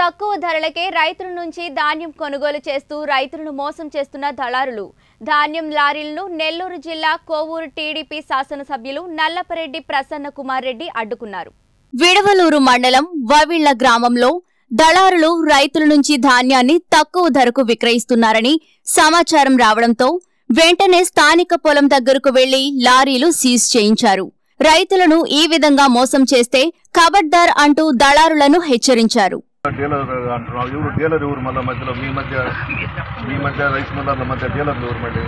తక్కువ ధరలకే రైతుల నుంచి ధాన్యం కొనుగోలు చేస్తూ రైతులను మోసం చేస్తున్న దళారులు ధాన్యం లారీలను నెల్లూరు జిల్లా కోవూరు టీడీపీ శాసనసభ్యులు నల్లపరెడ్డి ప్రసన్న కుమార్ రెడ్డి అడ్డుకున్నారు విడవలూరు మండలం వవిళ్ల గ్రామంలో దళారులు రైతుల నుంచి ధాన్యాన్ని తక్కువ ధరకు విక్రయిస్తున్నారని సమాచారం రావడంతో వెంటనే స్థానిక పొలం దగ్గరకు వెళ్లి లారీలు సీజ్ చేయించారు రైతులను ఈ విధంగా మోసం చేస్తే ఖబర్దార్ అంటూ దళారులను హెచ్చరించారు డీలర్ అంటున్నావు ఎవరు డీలర్ ఎవరు మళ్ళీ మధ్యలో మీ మధ్య మీ మధ్య రైస్ మిల్లర్ల మధ్య డీలర్లు ఎవరు మళ్ళీ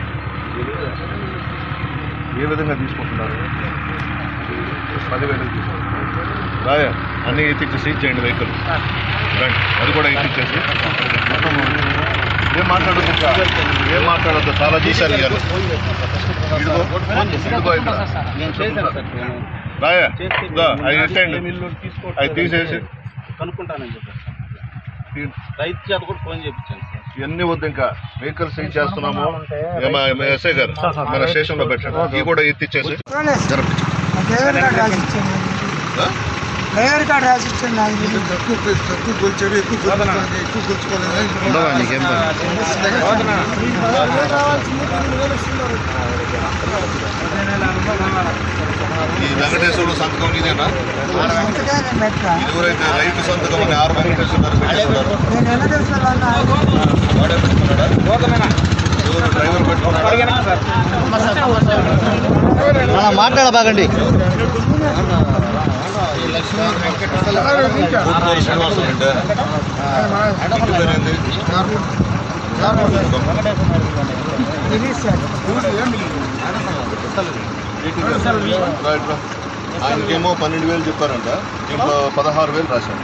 ఏ విధంగా తీసుకుంటున్నారు పదివేలు తీసుకుంటున్నారు రాయ అన్ని ఎత్తిచ్చి సీజ్ చేయండి వెహికల్ రండి అది కూడా ఎత్తిచ్చేసి మొత్తం ఏం మాట్లాడద్దు ఇంకా. ఏం మాట్లాడద్దు చాలా చూశారు ఇవాళ ఇదిగో ఇదిగో ఇక్కడ నేను చేశాను సార్ నేను రాయ చేస్తే ఇదిగో, అవి ఎట్టండి మిల్లు తీసుకోవట్లేదు. అవి తీసేసి కనుక్కుంటానని చెప్పారు రైతు చేత కూడా ఫోన్ చేయించాను సార్ ఇవన్నీ వద్దు ఇంకా వెహికల్ సీజ్ చేస్తున్నాము ఏమ- ఏమ- ఎస్ఐ గారు మన స్టేషన్ లో పెట్టండి ఇవి కూడా ఎత్తిచ్చేసి జరపించు. డ్రైవర్ కార్డు రాసి ఇచ్చాను ఆ? డ్రైవర్ కార్డు రాసి ఇచ్చాను నాకు తెలియదు. ఉండవా నీకేం పని? ఈ వెంకటేశ్వరుడు సంతకం ఇదేనా అంతగా నేను పెట్టా ఇది ఎవరైతే రైతు సంతకం అని ఆరు వెంకటేశ్వర గారు పెట్టేస్తున్నారు నేను ఎలా తెలుసుకోవాలన్నా వాడే పెట్టుకున్నాడా ఎవరు డ్రైవర్ పెట్టుకున్నాడా మాట్లాడబాగండి ఊరుకోరు శ్రీనివాసం అంటే ఇంటి పేరేంది తెలియదు సార్ రైట్ రా. ఆయనకేమో పన్నెండు వేలు చెప్పారంట ఇంట్లో పదహారు వేలు రాశాను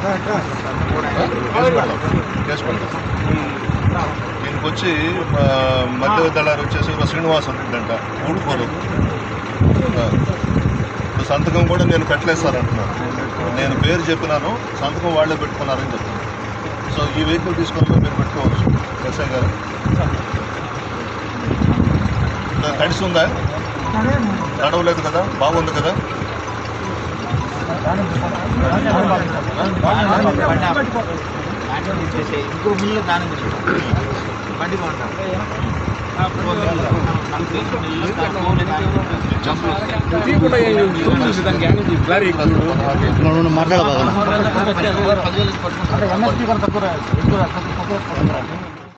కేసు పెడదాం కేసు పెడదాం దీనికి వచ్చి ఆ, మధ్య దళారు వచ్చేసి ఒక శ్రీనివాసం రెడ్డి అంట ఊడుకోలు ఆ. ఇప్పుడు సంతకం కూడా నేను పెట్టలేదు సార్ అంటున్నాను నేను పేరు చెప్పినాను సంతకం వాళ్ళే పెట్టుకున్నారని చెప్తాను సో ఈ వెహికల్ తీసుకొని పోయి మీరు పెట్టుకోవచ్చు ఎస్ఐ గారు ఇంకా తడిసి ఉందా నడవలేదు కదా బాగుంది కదా ఇంకో మిల్లు దాని బండి బాగుంటాం మాట్లాడబాగా ఎంఎస్పీ కూడా తక్కువ రా- ఎక్కువ తక్కువ తక్కువ